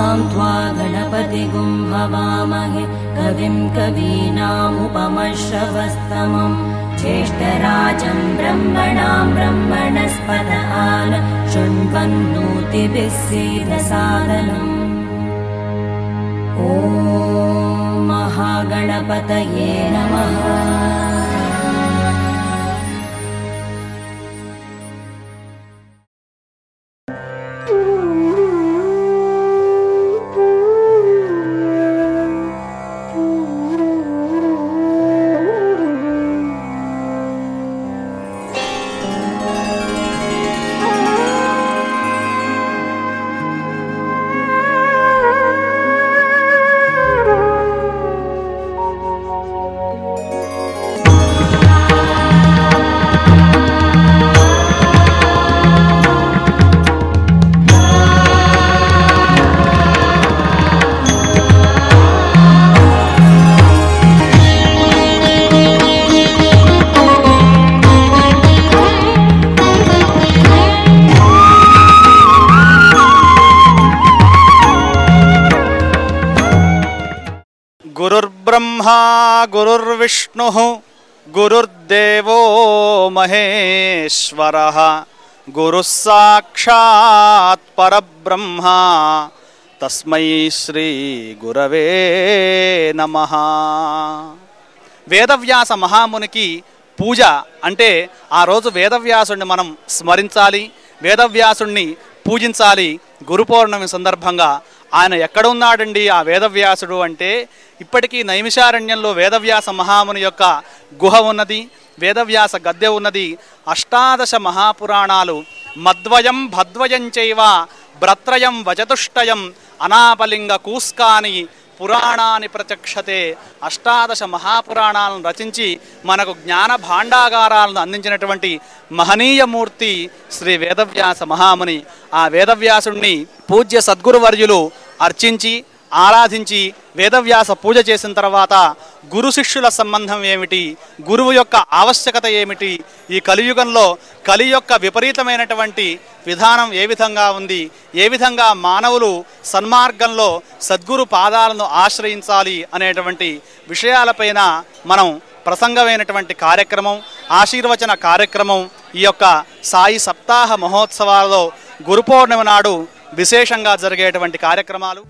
त्वाम् त्वा गणपतिगुं हवामहे कविम् कवीनामुपमश्रवस्तमम् ज्येष्ठराजम् ब्रह्मणाम् ब्रह्मणस्पत आन शृण्वन्नोतिभिः सीदसादनम् ॐ महागणपतये नमः గురుర్బ్రహ్మా గురుర్విష్ణు గురుర్దేవో మహేశ్వర గురు సాక్షాత్ పరబ్రహ్మ తస్మై శ్రీ గురవే నమ వేదవ్యాస మహామునికి పూజ అంటే ఆ రోజు వేదవ్యాసుడిని మనం స్మరించాలి వేదవ్యాసుడిని పూజించాలి గురు పౌర్ణమి సందర్భంగా ఆయన ఎక్కడ ఉన్నాడండి ఆ వేదవ్యాసుడు అంటే ఇప్పటికీ నైమిషారణ్యంలో వేదవ్యాస మహాముని యొక్క గుహ ఉన్నది వేదవ్యాస గద్దె ఉన్నది అష్టాదశ మహాపురాణాలు మద్వయం భద్వయం చైవ భ్రత్రయం వచతుష్టయం అనాపలింగ కూస్కాని పురాణాన్ని ప్రచక్షతే అష్టాదశ మహాపురాణాలను రచించి మనకు జ్ఞాన భాండాగారాలను అందించినటువంటి మహనీయ మూర్తి శ్రీ వేదవ్యాస మహాముని ఆ వేదవ్యాసుణ్ణి పూజ్య సద్గురువర్యులు అర్చించి ఆరాధించి వేదవ్యాస పూజ చేసిన తర్వాత గురు శిష్యుల సంబంధం ఏమిటి గురువు యొక్క ఆవశ్యకత ఏమిటి ఈ కలియుగంలో కలి యొక్క విపరీతమైనటువంటి విధానం ఏ విధంగా ఉంది ఏ విధంగా మానవులు సన్మార్గంలో సద్గురు పాదాలను ఆశ్రయించాలి అనేటువంటి విషయాలపైన మనం ప్రసంగమైనటువంటి కార్యక్రమం ఆశీర్వచన కార్యక్రమం ఈ యొక్క సాయి సప్తాహ మహోత్సవాలలో గురు పౌర్ణమి నాడు విశేషంగా జరిగేటువంటి కార్యక్రమాలు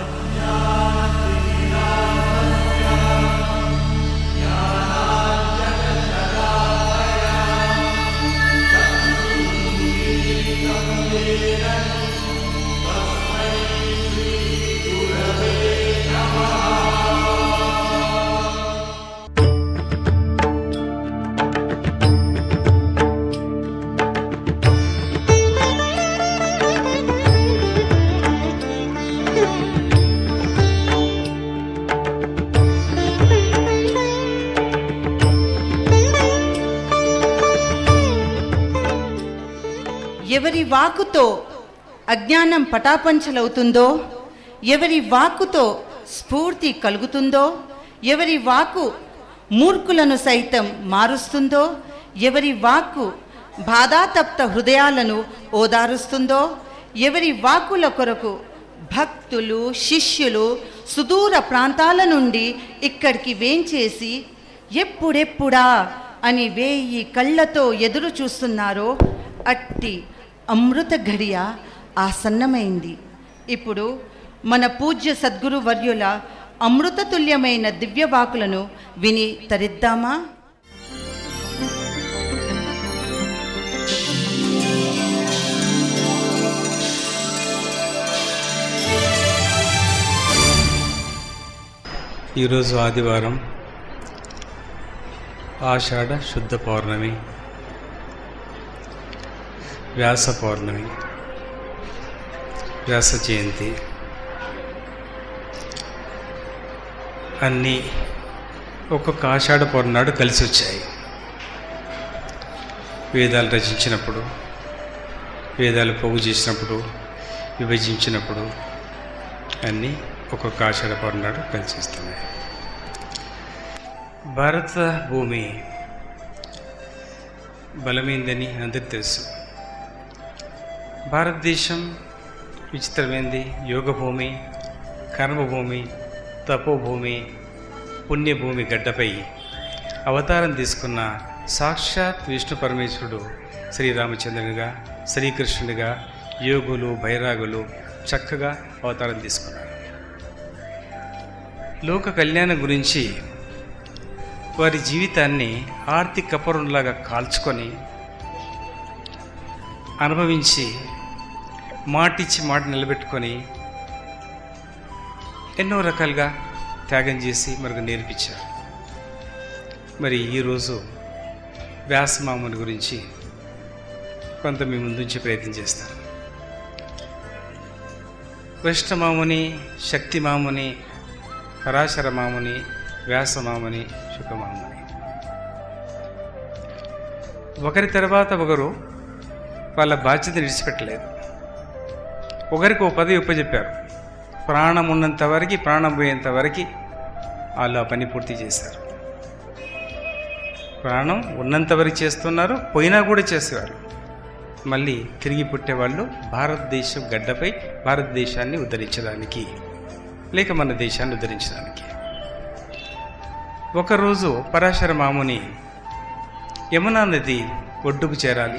ఎవరి వాకుతో అజ్ఞానం పటాపంచలవుతుందో ఎవరి వాక్కుతో స్ఫూర్తి కలుగుతుందో ఎవరి వాక్కు మూర్ఖులను సైతం మారుస్తుందో ఎవరి వాక్కు బాధాతప్త హృదయాలను ఓదారుస్తుందో ఎవరి వాక్కుల కొరకు భక్తులు శిష్యులు సుదూర ప్రాంతాల నుండి ఇక్కడికి వేంచేసి ఎప్పుడెప్పుడా అని వేయి కళ్ళతో ఎదురు చూస్తున్నారో అట్టి అమృత ఘడియ ఆసన్నమైంది ఇప్పుడు మన పూజ్య సద్గురు వర్యుల అమృతతుల్యమైన దివ్యవాకులను విని తరిద్దామా ఈరోజు ఆదివారం ఆషాఢ శుద్ధ పౌర్ణమి వ్యాస పౌర్ణమి వ్యాస జయంతి అన్నీ ఒక్కొక్క ఆషాఢ పౌర్ణమి నాడు కలిసి వచ్చాయి వేదాలు రచించినప్పుడు వేదాలు పోగు చేసినప్పుడు విభజించినప్పుడు అన్నీ ఒక్కొక్క ఆషాఢ పౌర్ణమి నాడు కలిసి వస్తున్నాయి భారత భూమి బలమైందని అందరికి తెలుసు భారతదేశం విచిత్రమైంది యోగ భూమి కర్మభూమి తపోభూమి పుణ్యభూమి గడ్డపై అవతారం తీసుకున్న సాక్షాత్ విష్ణు పరమేశ్వరుడు శ్రీరామచంద్రునిగా శ్రీకృష్ణుడిగా యోగులు బైరాగులు చక్కగా అవతారం తీసుకున్నారు లోక కళ్యాణం గురించి వారి జీవితాన్ని ఆర్తి కపరులాగా కాల్చుకొని అనుభవించి మాటిచ్చి మాట నిలబెట్టుకొని ఎన్నో రకాలుగా త్యాగం చేసి మనకు నేర్పించారు మరి ఈరోజు వ్యాసమాముని గురించి కొంత మీ ముందుంచే ప్రయత్నం చేస్తాను కృష్ణమాముని శక్తిమాముని పరాశర మాముని వ్యాసమాముని శుకమాముని ఒకరి తర్వాత ఒకరు వాళ్ళ బాధ్యత విడిచిపెట్టలేదు ఒకరికి ఓ పదవి ఉపజెప్పారు ప్రాణం ఉన్నంత వరకు ప్రాణం పోయేంత వరకు వాళ్ళు ఆ పని పూర్తి చేశారు ప్రాణం ఉన్నంత వరకు చేస్తున్నారు పోయినా కూడా చేసేవారు మళ్ళీ తిరిగి పుట్టేవాళ్ళు భారతదేశం గడ్డపై భారతదేశాన్ని ఉద్ధరించడానికి లేక మన దేశాన్ని ఉద్ధరించడానికి ఒకరోజు పరాశర మాముని యమునా నది ఒడ్డుకు చేరాలి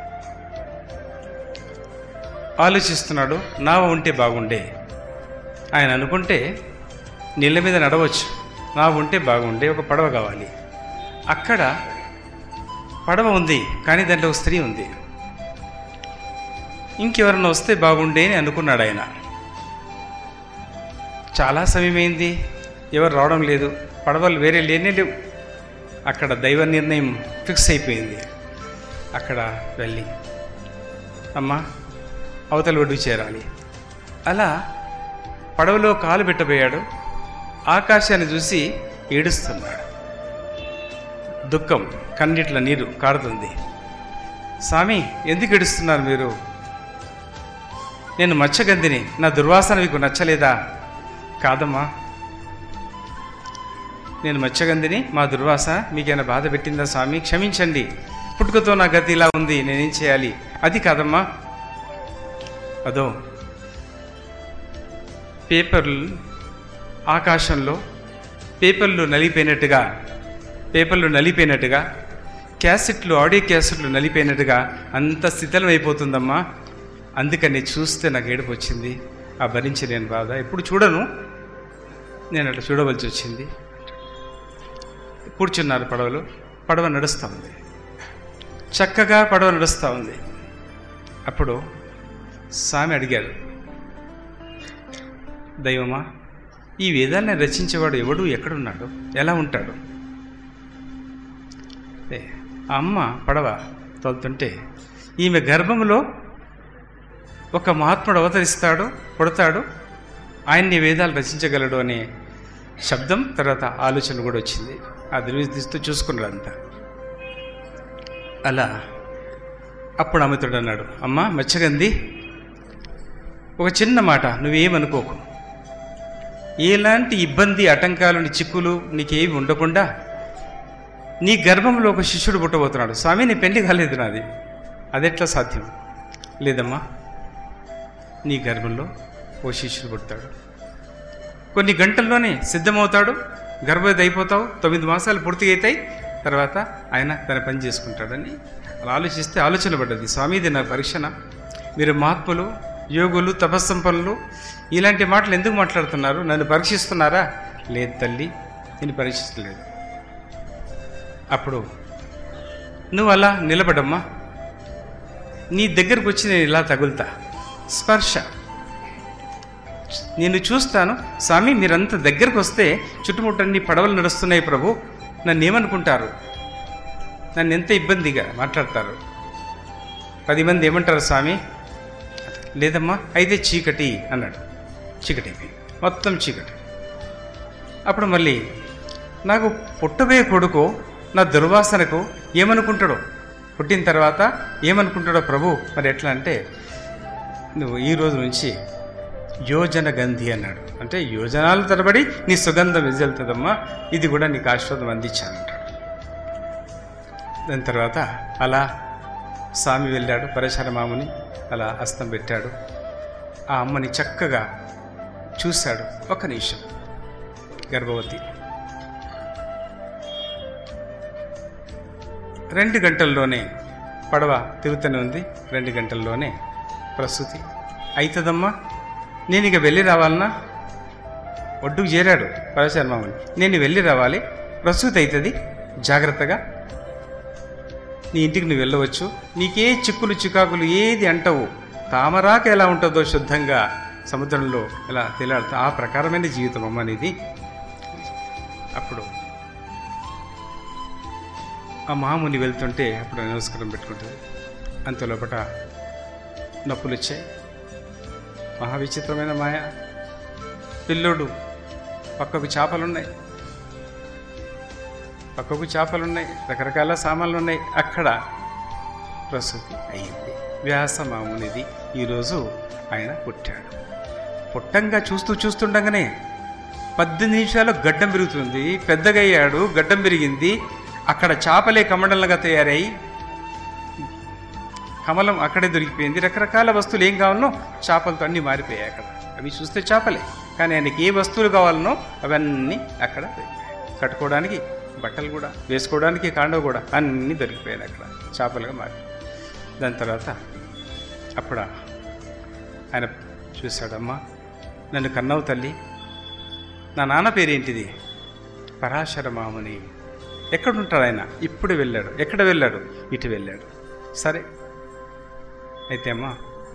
ఆలోచిస్తున్నాడు నావ ఉంటే బాగుండే ఆయన అనుకుంటే నీళ్ళ మీద నడవచ్చు నావ ఉంటే బాగుండే ఒక పడవ కావాలి అక్కడ పడవ ఉంది కానీ దాంట్లో ఒక స్త్రీ ఉంది ఇంకెవరన్నా వస్తే బాగుండే అని అనుకున్నాడు ఆయన చాలా సమయమైంది ఎవరు రావడం లేదు పడవలు వేరే లేనే లేవు అక్కడ దైవ నిర్ణయం ఫిక్స్ అయిపోయింది అక్కడ వెళ్ళి అమ్మా అవతల ఒడ్డు చేరాలి అలా పడవలో కాలు పెట్టబోయాడు ఆకాశాన్ని చూసి ఏడుస్తున్నాడు దుఃఖం కన్నిట్ల నీరు కారుతుంది స్వామి ఎందుకు ఏడుస్తున్నారు మీరు నేను మచ్చగంధిని నా దుర్వాసన మీకు నచ్చలేదా కాదమ్మా నేను మచ్చగంధిని మా దుర్వాస మీకేమైనా బాధ పెట్టిందా స్వామి క్షమించండి పుట్టుకతో నా గతి ఇలా ఉంది నేనేం చేయాలి అది కాదమ్మా అదో పేపర్లు ఆకాశంలో పేపర్లు నలిగిపోయినట్టుగా పేపర్లు నలిగిపోయినట్టుగా క్యాసెట్లు ఆడియో క్యాసెట్లు నలిగిపోయినట్టుగా అంత శిథిలం అయిపోతుందమ్మా అందుకని చూస్తే నాకు ఏడుపు వచ్చింది ఆ భరించి నేను బాధ ఎప్పుడు చూడను నేను అట్లా చూడవలసి వచ్చింది కూర్చున్నారు పడవలు పడవ నడుస్తూ ఉంది చక్కగా పడవ నడుస్తూ ఉంది అప్పుడు స్వామి అడిగాడు దైవమా ఈ వేదాన్ని రచించేవాడు ఎవడు ఎక్కడున్నాడు ఎలా ఉంటాడు ఏ, ఆ అమ్మ పడవ తోలుతుంటే ఈమె గర్భంలో ఒక మహాత్ముడు అవతరిస్తాడు పుడతాడు ఆయన్ని వేదాలు రచించగలడు అనే శబ్దం తర్వాత ఆలోచన కూడా వచ్చింది ఆ దుర్విధిస్తూ చూసుకున్నాడు అంతా అలా అప్పుడు అమితుడు అన్నాడు అమ్మ మచ్చగంది ఒక చిన్న మాట నువ్వేమనుకోకు ఎలాంటి ఇబ్బంది ఆటంకాలు చిక్కులు నీకేమి ఉండకుండా నీ గర్భంలో ఒక శిష్యుడు పుట్టబోతున్నాడు స్వామి నీ పెళ్లి కాలేదు నాది అదెట్లా సాధ్యం లేదమ్మా నీ గర్భంలో ఓ శిష్యుడు పుడతాడు కొన్ని గంటల్లోనే సిద్ధమవుతాడు గర్భవతి అయిపోతావు తొమ్మిది మాసాలు పూర్తి అవుతాయి తర్వాత ఆయన తన పని చేసుకుంటాడని అలా ఆలోచిస్తే ఆలోచన పడ్డది స్వామి ఇది నా పరీక్షణ మీరు మహాత్ములు యోగులు తపస్సంపన్నులు ఇలాంటి మాటలు ఎందుకు మాట్లాడుతున్నారు నన్ను పరీక్షిస్తున్నారా లేదు తల్లి నేను పరీక్షిస్తలేదు అప్పుడు నువ్వు అలా నిలబడమ్మా నీ దగ్గరకు వచ్చి నేను ఇలా తగులుతా స్పర్శ నేను చూస్తాను స్వామి మీరంత దగ్గరకు వస్తే చుట్టుముట్టన్ని పడవలు నడుస్తున్నాయి ప్రభు నన్ను ఏమనుకుంటారు నన్ను ఎంత ఇబ్బందిగా మాట్లాడతారు పది మంది ఏమంటారు స్వామి లేదమ్మా అయితే చీకటి అన్నాడు చీకటి అయిపోయింది మొత్తం చీకటి అప్పుడు మళ్ళీ నాకు పుట్టబోయే కొడుకు నా దుర్వాసనకు ఏమనుకుంటాడో పుట్టిన తర్వాత ఏమనుకుంటాడో ప్రభు మరి ఎట్లా అంటే నువ్వు ఈ రోజు నుంచి యోజన గంధి అన్నాడు అంటే యోజనాల తరబడి నీ సుగంధం వెజలుతుందమ్మా ఇది కూడా నీకు ఆశీర్వాదం అందించానంటాడు దాని తర్వాత అలా స్వామి వెళ్ళాడు పరశర మాముని అలా హస్తం పెట్టాడు ఆ అమ్మని చక్కగా చూశాడు ఒక నిమిషం గర్భవతి రెండు గంటల్లోనే పడవ తిరుగుతూనే ఉంది రెండు గంటల్లోనే ప్రస్తుతి అవుతుందమ్మా నేను ఇక వెళ్ళి రావాలన్నా ఒడ్డుకు చేరాడు పరశర్మని నేను వెళ్ళి రావాలి ప్రస్తుతి అవుతుంది జాగ్రత్తగా నీ ఇంటికి నువ్వు వెళ్ళవచ్చు నీకే చిక్కులు చికాకులు ఏది అంటవు తామరాక ఎలా ఉంటుందో శుద్ధంగా సముద్రంలో ఎలా తేలాడుతా ఆ ప్రకారమైన జీవితం అమ్మ నీది అప్పుడు ఆ మహాముని వెళ్తుంటే అప్పుడు నమస్కారం పెట్టుకుంటుంది అంతలోపట నొప్పులు వచ్చాయి మహా విచిత్రమైన మాయ పిల్లోడు పక్కకు చేపలున్నాయి పక్కకు చేపలున్నాయి రకరకాల సామాన్లు ఉన్నాయి అక్కడ ప్రసూతి అయింది వ్యాసమామునిది ఈరోజు ఆయన పుట్టాడు పుట్టంగా చూస్తూ చూస్తుండగానే పద్దెనిమిది నిమిషాలు గడ్డం పెరుగుతుంది పెద్దగా అయ్యాడు గడ్డం పెరిగింది అక్కడ చేపలే కమడలుగా తయారై కమలం అక్కడే దొరికిపోయింది రకరకాల వస్తువులు ఏం కావాలనో చేపలతో అన్నీ మారిపోయాయి అక్కడ అవి చూస్తే చేపలే కానీ ఆయనకి ఏ వస్తువులు కావాలనో అవన్నీ అక్కడ దొరికిపోయాయి కట్టుకోవడానికి బట్టలు కూడా వేసుకోవడానికి కాండవ కూడా అన్నీ దొరికిపోయాయి అక్కడ చేపలుగా మారి దాని తర్వాత అప్పుడు ఆయన చూశాడమ్మా నన్ను కన్నవు తల్లి నా నాన్న పేరేంటిది పరాశర మాముని ఎక్కడుంటాడు ఆయన ఇప్పుడు వెళ్ళాడు ఎక్కడ వెళ్ళాడు ఇటు వెళ్ళాడు సరే అయితే అమ్మా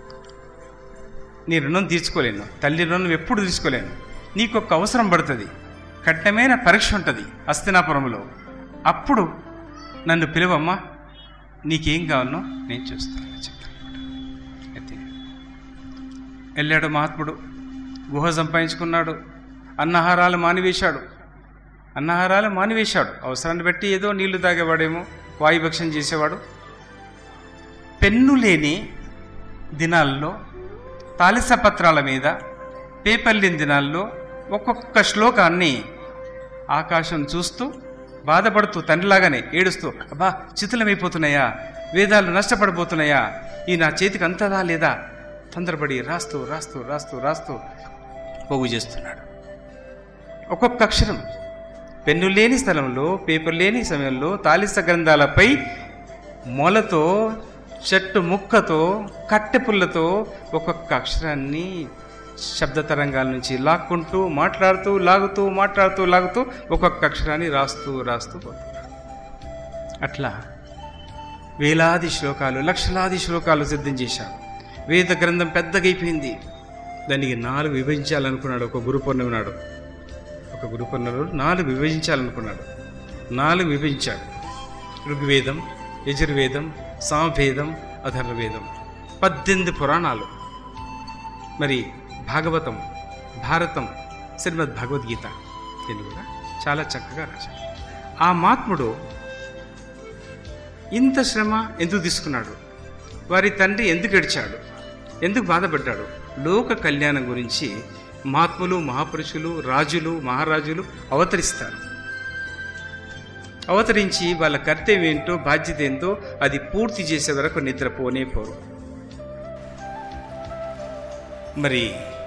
నీ రుణం తీర్చుకోలేను తల్లి రుణం ఎప్పుడు తీర్చుకోలేను నీకు ఒక అవసరం పడుతుంది కఠినమైన పరీక్ష ఉంటుంది అస్తినాపురంలో అప్పుడు నన్ను పిలువమ్మా నీకేం కావాలనో నేను చూస్తాను చెప్తాను అయితే వెళ్ళాడు మహాత్ముడు గుహ సంపాదించుకున్నాడు అన్నహారాలు మానివేశాడు అన్నహారాలు మానివేశాడు అవసరాన్ని బట్టి ఏదో నీళ్లు తాగేవాడేమో వాయుభక్షం చేసేవాడు పెన్ను లేని దినాల్లో తాలిస పత్రాల మీద పేపర్ లేని దినాల్లో ఒక్కొక్క శ్లోకాన్ని ఆకాశం చూస్తూ బాధపడుతూ తండ్రిలాగానే ఏడుస్తూ అబ్బా చితులమైపోతున్నాయా వేదాలు నష్టపడిపోతున్నాయా ఈ నా చేతికి అంతదా లేదా తొందరపడి రాస్తూ రాస్తూ రాస్తూ రాస్తూ పోగు చేస్తున్నాడు ఒక్కొక్క అక్షరం పెన్ను లేని స్థలంలో పేపర్ లేని సమయంలో తాలిస గ్రంథాలపై మొలతో చెట్టు ముక్కతో కట్టె పుల్లతో ఒక్కొక్క అక్షరాన్ని శబ్ద తరంగాల నుంచి లాక్కుంటూ మాట్లాడుతూ లాగుతూ మాట్లాడుతూ లాగుతూ ఒక్కొక్క అక్షరాన్ని రాస్తూ రాస్తూ పోతున్నాడు అట్లా వేలాది శ్లోకాలు లక్షలాది శ్లోకాలు సిద్ధం చేశాడు వేద గ్రంథం పెద్దగైపోయింది దానికి నాలుగు విభజించాలనుకున్నాడు ఒక గురు పౌర్ణమి నాడు ఒక గురు పౌర్ణమి నాడు నాలుగు విభజించాలనుకున్నాడు నాలుగు విభజించాడు ఋగ్వేదం యజుర్వేదం సామవేదం అధర్వవేదం పద్దెనిమిది పురాణాలు మరి భాగవతం భారతం శ్రీమద్ భగవద్గీత దీన్ని కూడా చాలా చక్కగా రాశాడు ఆ మహాత్ముడు ఇంత శ్రమ ఎందుకు తీసుకున్నాడు వారి తండ్రి ఎందుకు ఏడ్చాడు ఎందుకు బాధపడ్డాడు లోక కళ్యాణం గురించి మహాత్ములు మహాపురుషులు రాజులు మహారాజులు అవతరిస్తారు అవతరించి వాళ్ళ కర్తవ్యం ఏంటో బాధ్యత ఏంటో అది పూర్తి చేసే వరకు నిద్రపోనే పోరు మరి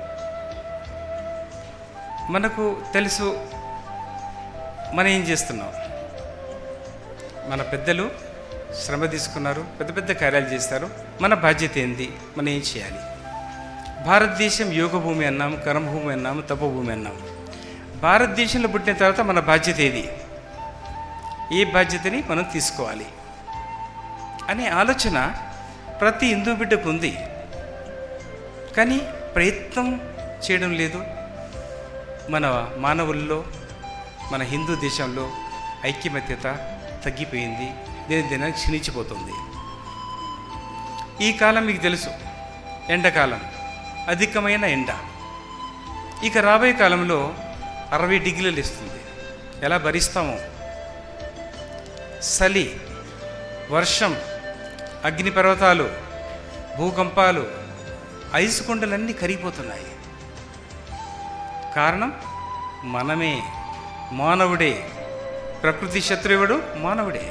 మనకు తెలుసు మనం ఏం చేస్తున్నాం మన పెద్దలు శ్రమ తీసుకున్నారు పెద్ద పెద్ద కార్యాలు చేస్తారు మన బాధ్యత ఏంది మనం ఏం చేయాలి భారతదేశం యోగ భూమి అన్నాము కర్మభూమి అన్నాము తపభూమి అన్నాము భారతదేశంలో పుట్టిన తర్వాత మన బాధ్యత ఏది ఏ బాధ్యతని మనం తీసుకోవాలి అనే ఆలోచన ప్రతి హిందూ బిడ్డకు ఉంది కానీ ప్రయత్నం చేయడం లేదు మన మానవుల్లో మన హిందూ దేశంలో ఐక్యమత్యత తగ్గిపోయింది దేని దిన క్షీణించిపోతుంది ఈ కాలం మీకు తెలుసు ఎండాకాలం అధికమైన ఎండ ఇక రాబోయే కాలంలో అరవై డిగ్రీలు ఇస్తుంది ఎలా భరిస్తామో చలి వర్షం అగ్నిపర్వతాలు భూకంపాలు ఐసు కొండలన్నీ కరిగిపోతున్నాయి కారణం మనమే మానవుడే ప్రకృతి శత్రువుడు మానవుడే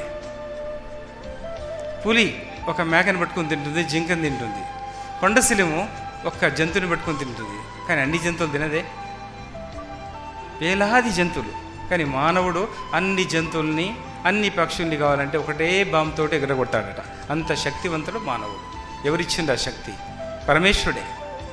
పులి ఒక మేకను పట్టుకుని తింటుంది జింకను తింటుంది కొండశిలము ఒక్క జంతువుని పెట్టుకొని తింటుంది కానీ అన్ని జంతువులు తినదే వేలాది జంతువులు కానీ మానవుడు అన్ని జంతువుల్ని అన్ని పక్షుల్ని కావాలంటే ఒకటే బాంబుతో ఎగరగొట్టాడట అంత శక్తివంతుడు మానవుడు ఎవరిచ్చిండు ఆ శక్తి పరమేశ్వరుడే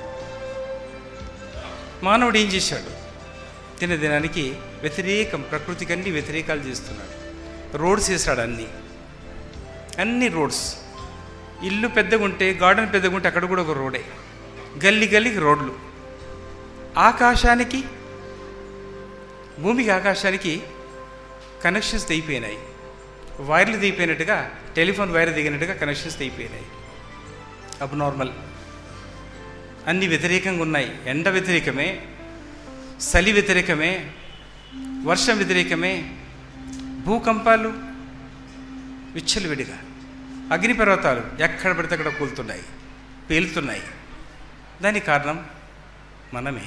మానవుడు ఏం చేశాడు తినదినానికి వ్యతిరేకం ప్రకృతికి అన్ని వ్యతిరేకాలు చేస్తున్నాడు రోడ్స్ వేసాడు అన్నీ అన్ని రోడ్స్ ఇల్లు పెద్దగా ఉంటే గార్డెన్ పెద్దగా ఉంటే అక్కడ కూడా ఒక రోడే గల్లీ గల్లీకి రోడ్లు ఆకాశానికి భూమికి ఆకాశానికి కనెక్షన్స్ తెగిపోయినాయి వైర్లు తెగిపోయినట్టుగా టెలిఫోన్ వైర్ దిగినట్టుగా కనెక్షన్స్ తెగిపోయినాయి అబ్ నార్మల్ అన్ని వ్యతిరేకంగా ఉన్నాయి ఎండ వ్యతిరేకమే చలి వ్యతిరేకమే వర్షం వ్యతిరేకమే భూకంపాలు విచ్చలవిడిగా అగ్నిపర్వతాలు ఎక్కడ పడితే అక్కడ కూలుతున్నాయి పేలుతున్నాయి దానికి కారణం మనమే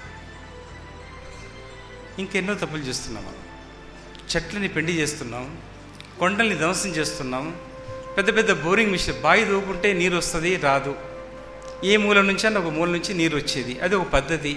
ఇంకెన్నో తప్పులు చేస్తున్నాం మనం చెట్లని పెండి చేస్తున్నాం కొండల్ని ధ్వంసం చేస్తున్నాం పెద్ద పెద్ద బోరింగ్ మిషన్ బావి దూకుంటే నీరు వస్తుంది రాదు ఏ మూల నుంచి అన్న ఒక మూల నుంచి నీరు వచ్చేది అది ఒక పద్ధతి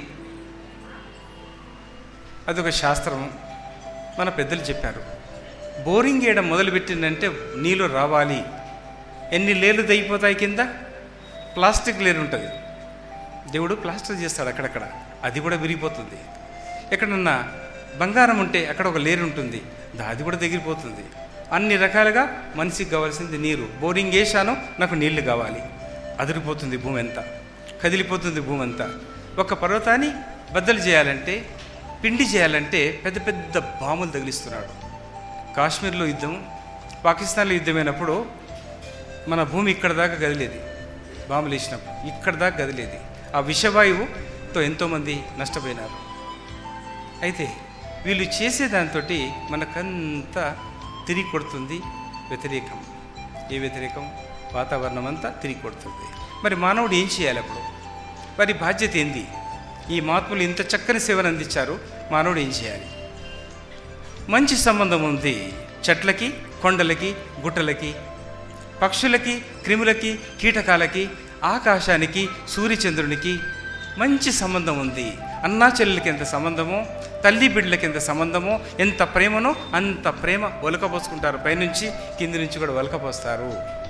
అదొక శాస్త్రం మన పెద్దలు చెప్పారు బోరింగ్ వేయడం మొదలుపెట్టిందంటే నీళ్ళు రావాలి ఎన్ని లేర్లు తెగిపోతాయి కింద ప్లాస్టిక్ లేరు ఉంటుంది దేవుడు ప్లాస్టర్ చేస్తాడు అక్కడక్కడ అది కూడా విరిగిపోతుంది ఎక్కడన్నా బంగారం ఉంటే అక్కడ ఒక లేరు ఉంటుంది దా- అది కూడా దగ్గరిపోతుంది అన్ని రకాలుగా మనిషికి కావాల్సింది నీరు బోరింగ్ వేసాను నాకు నీళ్లు కావాలి అదిరిపోతుంది భూమి అంతా కదిలిపోతుంది భూమి అంతా ఒక పర్వతాన్ని బద్దలు చేయాలంటే పిండి చేయాలంటే పెద్ద పెద్ద బాంబులు తగిలిస్తున్నాడు కాశ్మీర్లో యుద్ధం పాకిస్తాన్లో యుద్ధమైనప్పుడు మన భూమి ఇక్కడ దాకా కదిలేది బాంబులు వేసినప్పుడు ఇక్కడ దాకా కదిలేది ఆ విషవాయువుతో ఎంతోమంది నష్టపోయినారు అయితే వీళ్ళు చేసే దాంతో మనకంతా తిరిగి కొడుతుంది వ్యతిరేకం ఏ వ్యతిరేకం వాతావరణం అంతా తిరిగి కొడుతుంది మరి మానవుడు ఏం చేయాలి అప్పుడు వారి బాధ్యత ఏంది ఈ మహాత్ములు ఇంత చక్కని సేవను అందించారు మానవుడు ఏం చేయాలి మంచి సంబంధం ఉంది చెట్లకి కొండలకి గుట్టలకి పక్షులకి క్రిములకి కీటకాలకి ఆకాశానికి సూర్యచంద్రునికి మంచి సంబంధం ఉంది అన్నా చెల్లెలకి ఎంత సంబంధమో తల్లి బిడ్డలకి ఎంత సంబంధమో ఎంత ప్రేమనో అంత ప్రేమ ఒలకపోసుకుంటారు పైనుంచి కింది నుంచి కూడా ఒలకపోస్తారు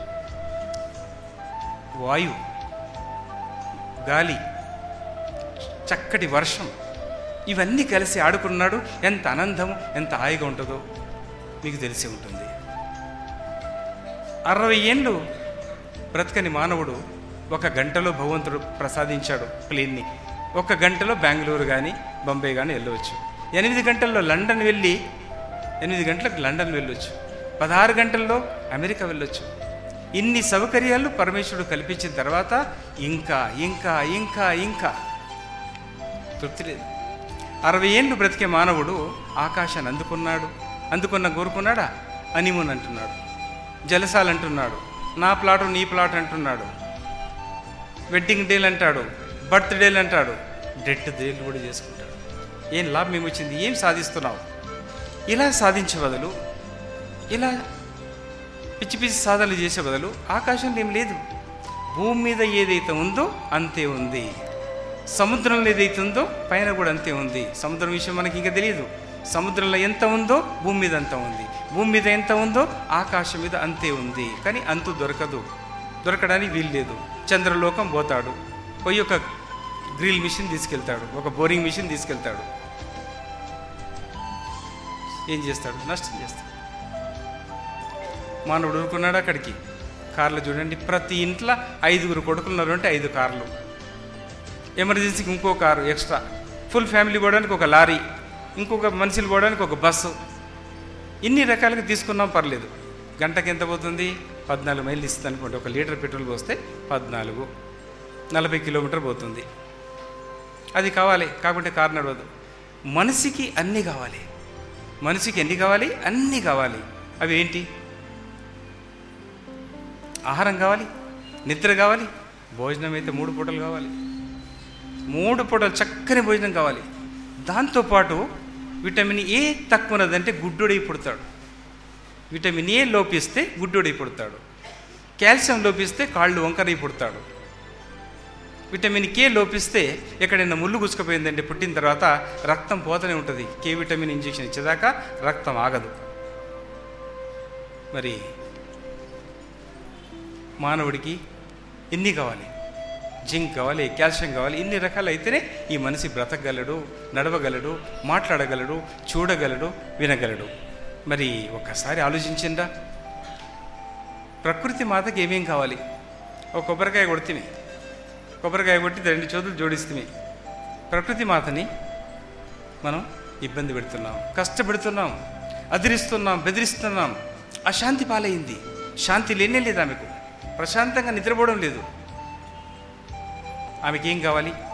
వాయు గాలి చక్కటి వర్షం ఇవన్నీ కలిసి ఆడుకున్నాడు ఎంత ఆనందము ఎంత హాయిగా ఉంటుందో మీకు తెలిసి ఉంటుంది అరవై ఏళ్ళు బ్రతకని మానవుడు ఒక గంటలో భగవంతుడు ప్రసాదించాడు ప్లేన్ని ఒక గంటలో బెంగళూరు కానీ బొంబాయి కానీ వెళ్ళవచ్చు ఎనిమిది గంటల్లో లండన్ వెళ్ళి ఎనిమిది గంటలకు లండన్ వెళ్ళొచ్చు పదహారు గంటల్లో అమెరికా వెళ్ళొచ్చు ఇన్ని సౌకర్యాలు పరమేశ్వరుడు కల్పించిన తర్వాత ఇంకా ఇంకా ఇంకా ఇంకా తృప్తి లేదు అరవై ఏళ్ళు బ్రతికే మానవుడు ఆకాశాన్ని అందుకున్నాడు అందుకున్న కోరుకున్నాడా అనిమున్ అంటున్నాడు జలసాలు అంటున్నాడు నా ప్లాటు నీ ప్లాట్ అంటున్నాడు వెడ్డింగ్ డేలు అంటాడు బర్త్డేలు అంటాడు డెత్ డేలు కూడా చేసుకుంటాడు ఏం లాభం ఏమొచ్చింది ఏం సాధిస్తున్నావు ఇలా సాధించే బదులు ఇలా పిచ్చి పిచ్చి సాధనలు చేసే బదులు ఆకాశంలో ఏం లేదు భూమి మీద ఏదైతే ఉందో అంతే ఉంది సముద్రంలో ఏదైతే ఉందో పైన కూడా అంతే ఉంది సముద్రం విషయం మనకి ఇంకా తెలియదు సముద్రంలో ఎంత ఉందో భూమి మీద అంత ఉంది భూమి మీద ఎంత ఉందో ఆకాశం మీద అంతే ఉంది కానీ అంతు దొరకదు దొరకడానికి వీలు లేదు చంద్రలోకం పోతాడు పోయి ఒక గ్రిల్ మిషన్ తీసుకెళ్తాడు ఒక బోరింగ్ మిషన్ తీసుకెళ్తాడు ఏం చేస్తాడు నష్టం చేస్తాడు మానవుడు ఊరుకున్నాడు అక్కడికి కార్లు చూడండి ప్రతి ఇంట్లో ఐదుగురు కొడుకులు ఉన్నారు అంటే ఐదు కార్లు ఎమర్జెన్సీకి ఇంకో కారు ఎక్స్ట్రా ఫుల్ ఫ్యామిలీ పోవడానికి ఒక లారీ ఇంకొక మనుషులు పోవడానికి ఒక బస్సు ఇన్ని రకాలుగా తీసుకున్నాం పర్లేదు గంటకి ఎంత పోతుంది పద్నాలుగు మైళ్ళు ఇస్తుంది అనుకోండి ఒక లీటర్ పెట్రోల్ పోస్తే పద్నాలుగు నలభై కిలోమీటర్ పోతుంది అది కావాలి కాకుంటే కారు నడవదు మనిషికి అన్నీ కావాలి మనిషికి ఎన్ని కావాలి అన్నీ కావాలి అవి ఏంటి ఆహారం కావాలి నిద్ర కావాలి భోజనం అయితే మూడు పూటలు కావాలి మూడు పూటలు చక్కని భోజనం కావాలి దాంతోపాటు విటమిన్ ఏ తక్కువ ఉన్నదంటే గుడ్డోడై పుడతాడు విటమిన్ ఏ లోపిస్తే గుడ్డోడై పుడతాడు కాల్షియం లోపిస్తే కాళ్ళు వంకరై పుడతాడు విటమిన్ కే లోపిస్తే ఎక్కడైనా ముళ్ళు గుచ్చుకుపోయిందంటే పుట్టిన తర్వాత రక్తం పోతూనే ఉంటుంది కే విటమిన్ ఇంజెక్షన్ ఇచ్చేదాకా రక్తం ఆగదు మరి మానవుడికి ఎన్ని కావాలి జింక్ కావాలి కాల్షియం కావాలి ఇన్ని రకాలు అయితేనే ఈ మనిషి బ్రతకగలడు నడవగలడు మాట్లాడగలడు చూడగలడు వినగలడు మరి ఒక్కసారి ఆలోచించిందా ప్రకృతి మాతకి ఏమేం కావాలి ఒక కొబ్బరికాయ కొడితే కొబ్బరికాయ కొట్టి రెండు చేతులు జోడిస్తే ప్రకృతి మాతని మనం ఇబ్బంది పెడుతున్నాం కష్టపెడుతున్నాం అదిరిస్తున్నాం బెదిరిస్తున్నాం అశాంతి పాలైంది శాంతి లేనే లేదు ఆమెకు ప్రశాంతంగా నిద్రపోవడం లేదు ఆమెకి ఏం కావాలి